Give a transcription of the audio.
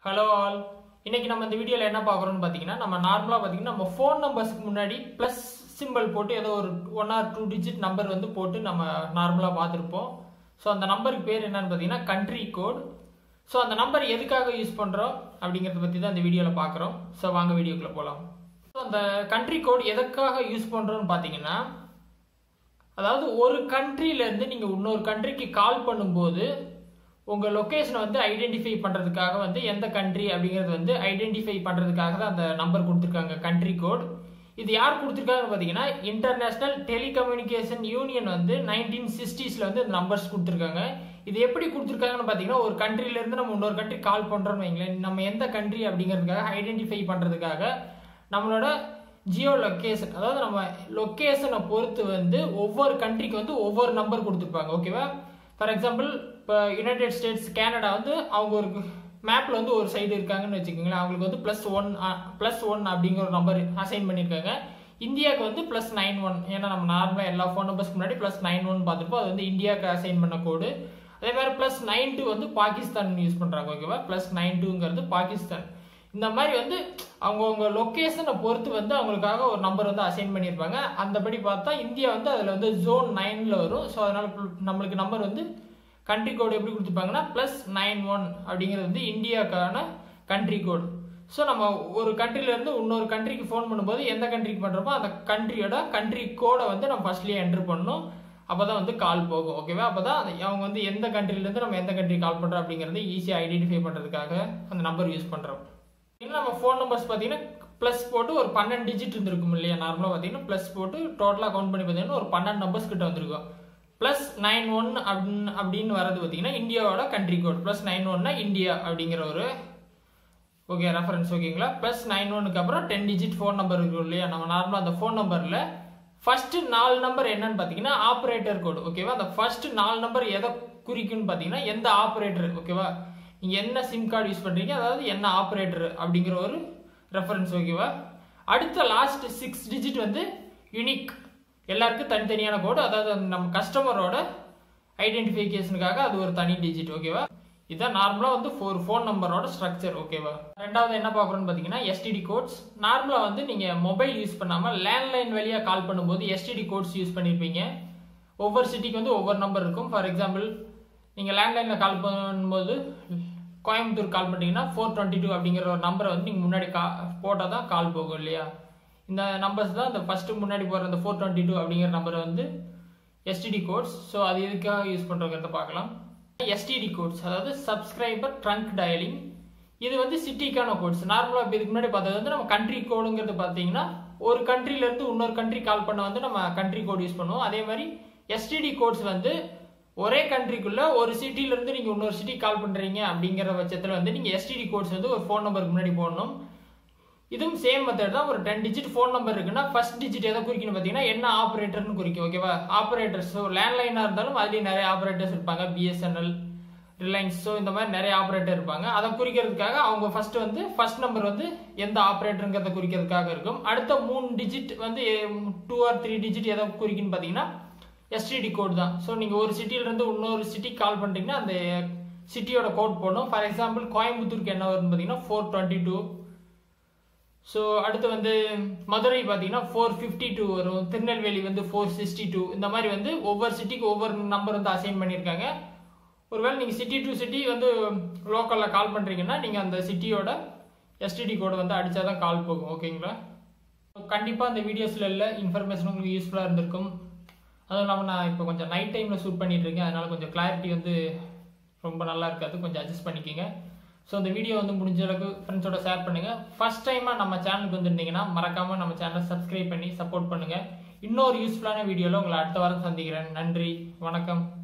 hello all இன்னைக்கு நம்ம இந்த வீடியோவில் என்ன பார்க்குறோம்னு பார்த்தீங்கன்னா நம்ம நார்மலாக பார்த்தீங்கன்னா நம்ம ஃபோன் நம்பர்ஸ்க்கு முன்னாடி ப்ளஸ் சிம்பிள் போட்டு ஏதோ ஒரு one or two digit number வந்து போட்டு நம்ம நார்மலாக பார்த்துருப்போம் ஸோ அந்த நம்பருக்கு பேர் என்னன்னு பார்த்தீங்கன்னா கண்ட்ரி கோட் ஸோ அந்த நம்பர் எதுக்காக யூஸ் பண்ணுறோம் அப்படிங்கிறத பற்றி தான் இந்த வீடியோவில் பார்க்குறோம் ஸோ வாங்க வீடியோக்குள்ளே போகலாம் ஸோ அந்த கண்ட்ரி கோட் எதுக்காக யூஸ் பண்ணுறோன்னு பார்த்தீங்கன்னா அதாவது ஒரு கண்ட்ரிலேருந்து நீங்கள் இன்னொரு கண்ட்ரிக்கு கால் பண்ணும்போது உங்கள் லொக்கேஷனை வந்து ஐடென்டிஃபை பண்ணுறதுக்காக வந்து எந்த கண்ட்ரி அப்படிங்கிறது வந்து ஐடென்டிஃபை பண்ணுறதுக்காக தான் அந்த நம்பர் கொடுத்துருக்காங்க கண்ட்ரி கோட் இது யார் கொடுத்துருக்காங்கன்னு பார்த்தீங்கன்னா இன்டர்நேஷ்னல் டெலிகம்யூனிகேஷன் யூனியன் வந்து நைன்டீன் சிக்ஸ்டீஸில் வந்து இந்த நம்பர்ஸ் கொடுத்துருக்காங்க இது எப்படி கொடுத்துருக்காங்கன்னு பார்த்தீங்கன்னா ஒரு கண்ட்ரிலேருந்து நம்ம இன்னொரு கண்ட்ரி கால் பண்ணுறோம்னு வைங்களேன் நம்ம எந்த கண்ட்ரி அப்படிங்கிறதுக்காக ஐடென்டிஃபை பண்ணுறதுக்காக நம்மளோட ஜியோ லொக்கேஷன் அதாவது நம்ம லொக்கேஷனை பொறுத்து வந்து ஒவ்வொரு கண்ட்ரிக்கு வந்து ஒவ்வொரு நம்பர் கொடுத்துருப்பாங்க ஓகேவா ஃபார் எக்ஸாம்பிள் இப்போ யுனைடெட் ஸ்டேட்ஸ் கனடா வந்து அவங்க ஒரு மேப்பில் வந்து ஒரு சைடு இருக்காங்கன்னு வச்சுக்கோங்களேன் அவங்களுக்கு வந்து ப்ளஸ் ஒன் ப்ளஸ் ஒன் அப்படிங்கிற ஒரு நம்பர் அசைன் பண்ணியிருக்காங்க இந்தியாவுக்கு வந்து ப்ளஸ் நைன் ஒன் ஏன்னா நம்ம நார்மலாக எல்லா ஃபோன் நம்பர்ஸ்க்கு முன்னாடி ப்ளஸ் நைன் ஒன் பார்த்துருப்போம் அது வந்து இந்தியாவுக்கு அசைன் பண்ண கோடு அதே மாதிரி ப்ளஸ் நைன் டூ வந்து பாகிஸ்தான் யூஸ் பண்ணுறாங்க ஓகேவா ப்ளஸ் நைன் டூங்கிறது பாகிஸ்தான் இந்த மாதிரி வந்து அவங்கவுங்க லொக்கேஷனை பொறுத்து வந்து அவங்களுக்காக ஒரு நம்பர் வந்து அசைன் பண்ணியிருப்பாங்க அந்தபடி பார்த்தா இந்தியா வந்து அதில் வந்து ஜோன் நைனில் வரும் ஸோ அதனால் நம்மளுக்கு நம்பர் வந்து கண்ட்ரி கோடு எப்படி கொடுத்துருப்பாங்கன்னா ப்ளஸ் நைன் ஒன் அப்படிங்கிறது வந்து இந்தியாவுக்கான கண்ட்ரி கோடு ஸோ நம்ம ஒரு கண்ட்ரிலேருந்து இன்னொரு கண்ட்ரிக்கு ஃபோன் பண்ணும்போது எந்த கண்ட்ரிக்கு பண்ணுறப்போ அந்த கண்ட்ரியோட கண்ட்ரி கோடை வந்து நம்ம ஃபர்ஸ்ட்லேயே என்ட்ரு பண்ணணும் அப்போ தான் வந்து கால் போகும் ஓகேவா அப்போ தான் அவங்க வந்து எந்த கண்ட்ரிலேருந்து நம்ம எந்த கண்ட்ரி கால் பண்ணுறோம் அப்படிங்கிறது ஈஸியாக ஐடென்டிஃபை பண்ணுறதுக்காக அந்த நம்பர் யூஸ் பண்ணுறோம் இன்னும் நம்ம ஃபோன் நம்பர்ஸ் பார்த்தீங்கன்னா ப்ளஸ் போட்டு ஒரு பன்னெண்டு டிஜிட் இருந்திருக்கும் இல்லையா நார்மலாக பார்த்தீங்கன்னா ப்ளஸ் போட்டு டோட்டலாக கவுண்ட் பண்ணி பார்த்தீங்கன்னா ஒரு பன்னெண்டு நம்பர்ஸ் கிட்ட வந்திருக்கும் ப்ளஸ் நைன் ஒன் அப்படின்னு அப்படின்னு வரது பார்த்தீங்கன்னா இந்தியாவோட கண்ட்ரி கோட் ப்ளஸ் நைன் ஒன்னா இந்தியா அப்படிங்கிற ஒரு ஓகே ரெஃபரன்ஸ் ஓகேங்களா ப்ளஸ் நைன் ஒன்னுக்கு அப்புறம் டென் டிஜிட் ஃபோன் நம்பர் இருக்கும் இல்லையா நம்ம நார்மலாக அந்த ஃபோன் நம்பரில் ஃபர்ஸ்ட் நாலு நம்பர் என்னன்னு பார்த்தீங்கன்னா ஆப்ரேட்டர் கோடு ஓகேவா அந்த ஃபர்ஸ்ட் நாலு நம்பர் எதை குறிக்குன்னு பார்த்தீங்கன்னா எந்த ஆப்ரேட்டர் ஓகேவா நீங்கள் என்ன சிம் கார்டு யூஸ் பண்ணுறீங்க அதாவது என்ன ஆப்ரேட்டர் அப்படிங்கிற ஒரு ரெஃபரன்ஸ் ஓகேவா அடுத்த லாஸ்ட் சிக்ஸ் டிஜிட் வந்து யூனிக் எல்லாருக்கும் தனித்தனியான கோடு அதாவது நம்ம கஸ்டமரோட ஐடென்டிஃபிகேஷனுக்காக அது ஒரு தனி டிஜிட் ஓகேவா இதான் நார்மலாக வந்து ஒரு ஃபோன் நம்பரோட ஸ்ட்ரக்சர் ஓகேவா ரெண்டாவது என்ன பார்க்குறோன்னு பார்த்தீங்கன்னா எஸ்டிடி கோட்ஸ் நார்மலாக வந்து நீங்கள் மொபைல் யூஸ் பண்ணாமல் லேண்ட்லைன் வழியாக கால் பண்ணும்போது எஸ்டிடி கோட்ஸ் யூஸ் பண்ணியிருப்பீங்க ஒவ்வொரு சிட்டிக்கு வந்து ஒவ்வொரு நம்பர் இருக்கும் ஃபார் எக்ஸாம்பிள் நீங்கள் லேண்ட்லைனில் கால் பண்ணும்போது கோயம்புத்தூர் கால் பண்ணிட்டீங்கன்னா ஃபோர் டுவெண்ட்டி டூ அப்படிங்கிற ஒரு நம்பரை வந்து நீங்கள் முன்னாடி கா போட்டால் தான் கால் போகும் இல்லையா இந்த நம்பர்ஸ் தான் இந்த ஃபஸ்ட்டு முன்னாடி போகிற அந்த ஃபோர் டுவெண்ட்டி டூ அப்படிங்கிற நம்பரை வந்து எஸ்டிடி கோட்ஸ் ஸோ அது எதுக்காக யூஸ் பண்ணுறோங்கிறத பார்க்கலாம் எஸ்டிடி கோட்ஸ் அதாவது சப்ஸ்கிரைபர் ட்ரங்க் டயலிங் இது வந்து சிட்டிக்கான கோட்ஸ் நார்மலாக இப்போ இதுக்கு முன்னாடி பார்த்தது வந்து நம்ம கண்ட்ரி கோடுங்கிறது பார்த்தீங்கன்னா ஒரு கண்ட்ரிலேருந்து இன்னொரு கண்ட்ரி கால் பண்ண வந்து நம்ம கண்ட்ரி கோட் யூஸ் பண்ணுவோம் அதே மாதிரி எஸ்டிடி கோட்ஸ் வந்து ஒரே கண்ட்ரிக்குள்ள ஒரு சிட்டில இருந்து நீங்க இன்னொரு சிட்டி கால் பண்றீங்க அப்படிங்கிற பட்சத்தில் வந்து நீங்க எஸ்டிடி கோட்ஸ் வந்து ஒரு ஃபோன் நம்பருக்கு முன்னாடி போடணும் இதுவும் சேம் மெத்தட் தான் ஒரு டென் டிஜிட் ஃபோன் நம்பர் இருக்குன்னா ஃபர்ஸ்ட் டிஜிட் எதை குறிக்கணும் பார்த்தீங்கன்னா என்ன ஆப்ரேட்டர்னு குறிக்கும் ஓகேவா ஆப்ரேட்டர்ஸ் ஸோ லேண்ட்லைனாக இருந்தாலும் அதுலேயும் நிறைய ஆப்ரேட்டர்ஸ் இருப்பாங்க பிஎஸ்என்எல் ரிலையன்ஸ் ஸோ இந்த மாதிரி நிறைய ஆப்ரேட்டர் இருப்பாங்க அதை குறிக்கிறதுக்காக அவங்க ஃபர்ஸ்ட் வந்து ஃபர்ஸ்ட் நம்பர் வந்து எந்த ஆப்ரேட்டருங்கிறத குறிக்கிறதுக்காக இருக்கும் அடுத்த மூணு டிஜிட் வந்து டூ ஆர் த்ரீ டிஜிட் எதை குறிக்குன்னு பார்த்தீங்கன்னா எஸ்டிடி கோட் தான் ஸோ நீங்கள் ஒரு சிட்டியிலேருந்து இன்னொரு சிட்டிக்கு கால் பண்ணுறீங்கன்னா அந்த சிட்டியோட கோட் போடணும் ஃபார் எக்ஸாம்பிள் கோயம்புத்தூருக்கு என்ன வரும்னு பார்த்தீங்கன்னா ஃபோர் டுவெண்ட்டி டூ ஸோ அடுத்து வந்து மதுரை பார்த்தீங்கன்னா ஃபோர் ஃபிஃப்டி டூ வரும் திருநெல்வேலி வந்து ஃபோர் சிக்ஸ்டி டூ இந்த மாதிரி வந்து ஒவ்வொரு சிட்டிக்கு ஒவ்வொரு நம்பர் வந்து அசைன் பண்ணியிருக்காங்க ஒருவேளை நீங்கள் சிட்டி டு சிட்டி வந்து லோக்கலில் கால் பண்ணுறீங்கன்னா நீங்கள் அந்த சிட்டியோட எஸ்டிடி கோடை வந்து அடித்தா தான் கால் போகும் ஓகேங்களா கண்டிப்பாக அந்த வீடியோஸில் இல்லை இன்ஃபர்மேஷன் உங்களுக்கு யூஸ்ஃபுல்லாக இருந்திருக்கும் அதுவும் இல்லாமல் நான் இப்போ கொஞ்சம் நைட் டைமில் ஷூட் பண்ணிட்டு இருக்கேன் அதனால கொஞ்சம் கிளாரிட்டி வந்து ரொம்ப நல்லா இருக்காது கொஞ்சம் அட்ஜஸ்ட் பண்ணிக்கோங்க ஸோ இந்த வீடியோ வந்து முடிஞ்ச அளவுக்கு ஃப்ரெண்ட்ஸோட ஷேர் பண்ணுங்கள் ஃபர்ஸ்ட் டைமாக நம்ம சேனலுக்கு வந்துருந்தீங்கன்னா மறக்காமல் நம்ம சேனலை சப்ஸ்கிரைப் பண்ணி சப்போர்ட் பண்ணுங்கள் இன்னொரு யூஸ்ஃபுல்லான வீடியோவில் உங்களை அடுத்த வாரம் சந்திக்கிறேன் நன்றி வணக்கம்